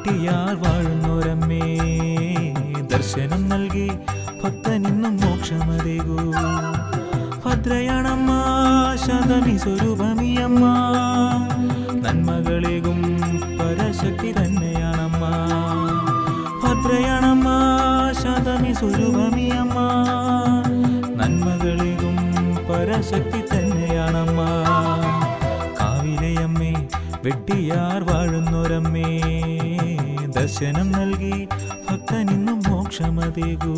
വെട്ടിയാർ വാഴുന്നോരമ്മേ ദർശനം നൽകി ഭക്തനിന്നും മോക്ഷമതേകൂ ഭദ്രയണമ്മ ശതമി സ്വരൂപമിയമ്മ നന്മകളേകും പരശക്തി തന്നെയാണമ്മ ഭദ്രയണമ്മ ശതമി സ്വരൂപമിയമ്മ നന്മകളേകും പരശക്തി തന്നെയാണമ്മ കാവിലയമ്മേ വെട്ടിയാർ വാഴുന്നൊരമ്മേ ദർശനം നൽകി ഭക്തനിന്നും മോക്ഷമതേകൂ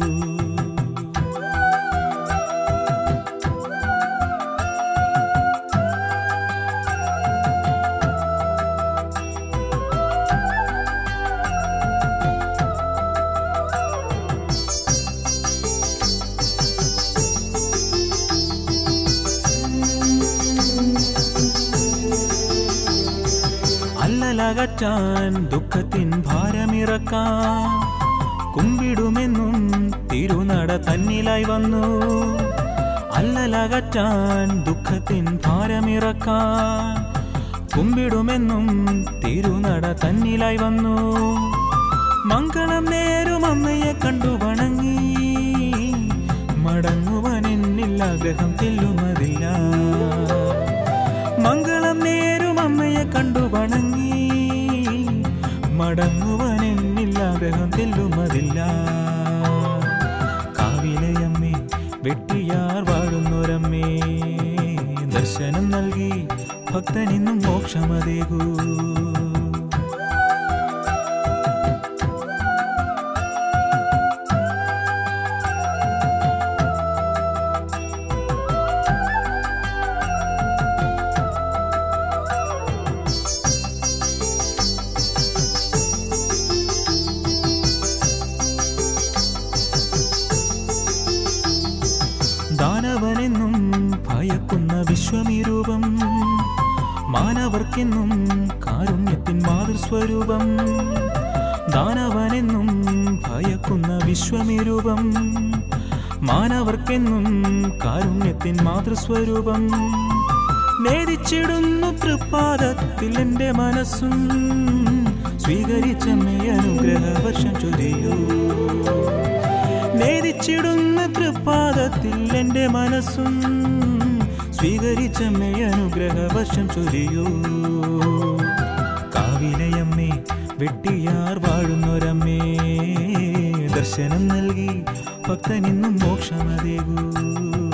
അല്ലലകറ്റാൻ ദുഃഖത്തിൻ ഭാരമിറക്കാൻ കുമ്പിടുമെന്നും തിരുനട തന്നിലായി വന്നു അല്ലലകറ്റാൻ ദുഃഖത്തിൻ ഭാരമിറക്കാൻ കുമ്പിടുമെന്നും തിരുനട തന്നിലായി വന്നു മംഗളം നേരും അമ്മയെ കണ്ടു വണങ്ങി മടങ്ങുവാൻ എന്നിൽ ആഗ്രഹം തെല്ലുമതില്ല മംഗളം നേരും അമ്മയെ കണ്ടു വണങ്ങി മടങ്ങുവാൻ എന്നിൽ ആഗ്രഹം തെല്ലുമതില്ല കാവിലയമ്മേ വെട്ടിയാർ വാഴുന്നൊരമ്മേ ദർശനം നൽകി ഭക്തനിന്നും മോക്ഷമതേകൂ ദാനവനെന്നും ഭയക്കുന്ന വിശ്വമീരൂപം മാനവർക്കെന്നും കാരുണ്യത്തിൻ മാതൃസ്വരൂപം ദാനവനെന്നും ഭയക്കുന്ന വിശ്വമീരൂപം മാനവർക്കെന്നും കാരുണ്യത്തിൻ മാതൃസ്വരൂപം നേരിച്ചിടുന്നു തൃപ്പാദത്തിൽ എൻ്റെ മനസ്സും സ്വീകരിച്ചമ്മേ അനുഗ്രഹവർഷം ചൊരിയൂ നേരിച്ചിടുന്ന തൃപ്പാദത്തിൽ എൻ്റെ മനസ്സും സ്വീകരിച്ചമ്മേ അനുഗ്രഹവർഷം ചൊരിയൂ കാവിലയമ്മേ വെട്ടിയാർ വാഴുന്നൊരമ്മേ ദർശനം നൽകി ഭക്തനിന്നും മോക്ഷമതേകൂ